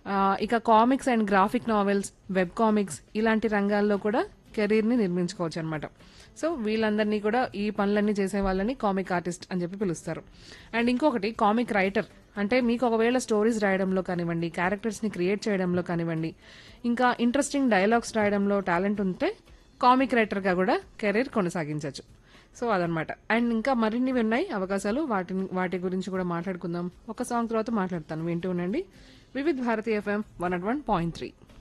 ఆ, ఇక comics and graphic novels web comics ఇలాంటి రంగాల్లో కూడా కెరీర్ ని నిర్మించుకోవచ్చు అనమాట సో వీళ్ళందరినీ కూడా ఈ పనులన్నీ చేసే వాళ్ళని కామిక్ ఆర్టిస్ట్ అని చెప్పి పిలుస్తారు అండ్ ఇంకొకటి కామిక్ రైటర్ అంటే మీకు ఒకవేళ స్టోరీస్ రాయడంలో కానివ్వండి క్యారెక్టర్స్ ని క్రియేట్ చేయడంలో కానివ్వండి ఇంకా ఇంట్రెస్టింగ్ డైలాగ్స్ రాయడంలో టాలెంట్ ఉంటే కామిక్ రైటర్ గా కూడా కెరీర్ కొనసాగించవచ్చు సో అదనమాట అండ్ ఇంకా మరిన్ని ఉన్నాయి అవకాశాలు వాటిని వాటి గురించి కూడా మాట్లాడుకుందాం ఒక సాంగ్ తర్వాత మాట్లాడతాను వింటూ ఉండండి Vividh Bharati FM one at one point three